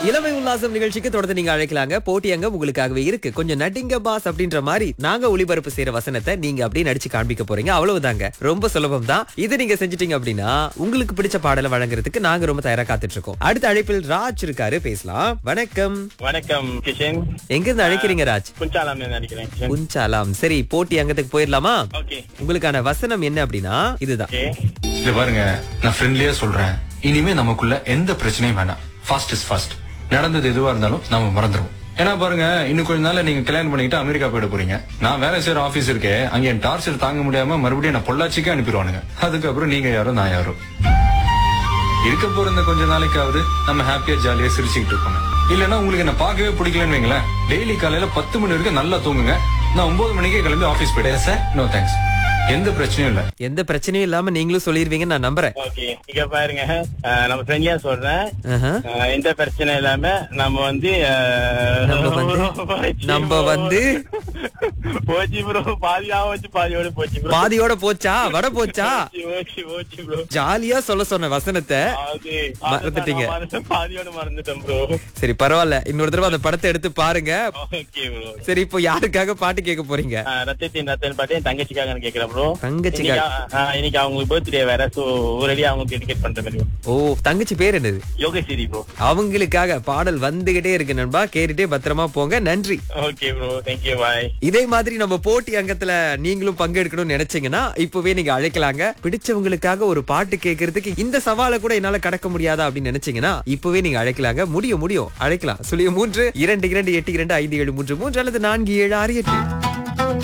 இளமை உல்லாசம் நிகழ்ச்சிக்கு தொடர்ந்து நீங்க அழைக்கலாங்க போட்டி அங்க உங்களுக்காகவே இருக்கு கொஞ்சம் நடிங்க பாஸ் அப்படின்ற மாதிரி நாங்க ஒளிபரப்பு செய்யற வசனத்தை நீங்க அப்படியே நடிச்சு காண்பிக்க போறீங்க அவ்வளவுதாங்க ரொம்ப சுலபம் தான் இது நீங்க செஞ்சிட்டீங்க அப்படின்னா உங்களுக்கு பிடிச்ச பாடலை வழங்குறதுக்கு நாங்க ரொம்ப தயாரா காத்துட்டு இருக்கோம் அடுத்த அழைப்பில் ராஜ் இருக்காரு பேசலாம் வணக்கம் வணக்கம் கிஷன் எங்க இருந்து அழைக்கிறீங்க ராஜ் குஞ்சாலம் நினைக்கிறேன் கிஷன் உஞ்சாலாம் சரி போட்டி அங்கத்துக்கு போயிடலாமா ஓகே உங்களுக்கான வசனம் என்ன அப்படின்னா இதுதான் ஓகே இது பாருங்க நான் ஃப்ரெண்ட்லியா சொல்றேன் இனிமே நமக்குள்ள எந்த பிரச்சனையும் வேணாம் ஃபாஸ்ட் இஸ் ஃபாஸ்ட் நடந்தது எதுவா இருந்தாலும் நாம மறந்துருவோம் ஏன்னா பாருங்க இன்னும் கொஞ்ச நாள்ல நீங்க கல்யாணம் பண்ணிக்கிட்டு அமெரிக்கா போயிட போறீங்க நான் வேலை செய்யற ஆபீஸ் இருக்கே அங்க என் டார்ச்சர் தாங்க முடியாம மறுபடியும் நான் பொள்ளாச்சிக்கே அனுப்பிடுவானுங்க அதுக்கப்புறம் நீங்க யாரும் நான் யாரும் இருக்க போற இந்த கொஞ்ச நாளைக்காவது நம்ம ஹாப்பியா ஜாலியா சிரிச்சுக்கிட்டு இருப்போங்க இல்லன்னா உங்களுக்கு என்ன பார்க்கவே பிடிக்கலன்னு வைங்களேன் டெய்லி காலையில பத்து மணி வரைக்கும் நல்லா தூங்குங்க நான் ஒன்பது மணிக்கே கிளம்பி ஆபீஸ் போயிட்டேன் சார் நோ தேங்க்ஸ் எந்த பிரச்சனையும் இல்ல எந்த பிரச்சனையும் இல்லாம நீங்களும் சொல்லிருவீங்கன்னு நான் நம்புறேன் ஓகே இங்க பாருங்க அஹ், நம்ம ஃப்ரெண்ட்லியா சொல்றேன் ஆஹா. அஹ், எந்த பிரச்சனை இல்லாம நம்ம வந்து அஹ், நம்ம வந்து போச்சு நம்ம bro. வந்து போச்சு ப்ரோ பாதியா வச்சு பாதியோட போச்சு ப்ரோ பாதியோட போச்சா வட போச்சா போச்சு போச்சு ப்ரோ ஜாலியா சொல்ல சொன்ன வசனத்தை அது மறந்துட்டீங்க. மறந்துட்டேன் பாதியோட மறந்துட்டேன் ப்ரோ சரி பரவாயில்ல இன்னொரு தடவை அந்த படத்தை எடுத்து பாருங்க ஓகே ப்ரோ சரி இப்போ யாருக்காக பாட்டு கேட்க போறீங்க ரத்தத்தின் ரத்தன் பாட்டு என் தங்கச்சிக்காக நான் கேக்குறேன் ப்ரோ தங்கச்சிக்காக. இன்னைக்கு அவங்களுக்கு பர்த்டே வேற சோ ஒரேடியா அவங்க டெடிகேட் பண்ற மாதிரி ஓ தங்கச்சி பேர் என்னது யோகேஸ்வரி ப்ரோ அவங்களுக்காக பாடல் வந்துகிட்டே இருக்கு நண்பா கேட்டுட்டே பத்திரமா போங்க நன்றி ஓகே ப்ரோ தேங்க்யூ பாய் இதே மாதிரி நம்ம போட்டி அங்கத்துல நீங்களும் பங்கெடுக்கணும்னு நினைச்சீங்கன்னா இப்பவே நீங்க அழைக்கலாங்க பிடிச்சவங்களுக்காக ஒரு பாட்டு கேட்கறதுக்கு இந்த சவாலை கூட என்னால கடக்க முடியாதா அப்படின்னு நினைச்சீங்கன்னா இப்பவே நீங்க அழைக்கலாங்க முடியும் முடியும் அழைக்கலாம் சுழிய மூன்று இரண்டு இரண்டு எட்டு இரண்டு ஐந்து ஏழு மூன்று மூன்று அல்லது நான்கு ஏழு ஆறு எட்டு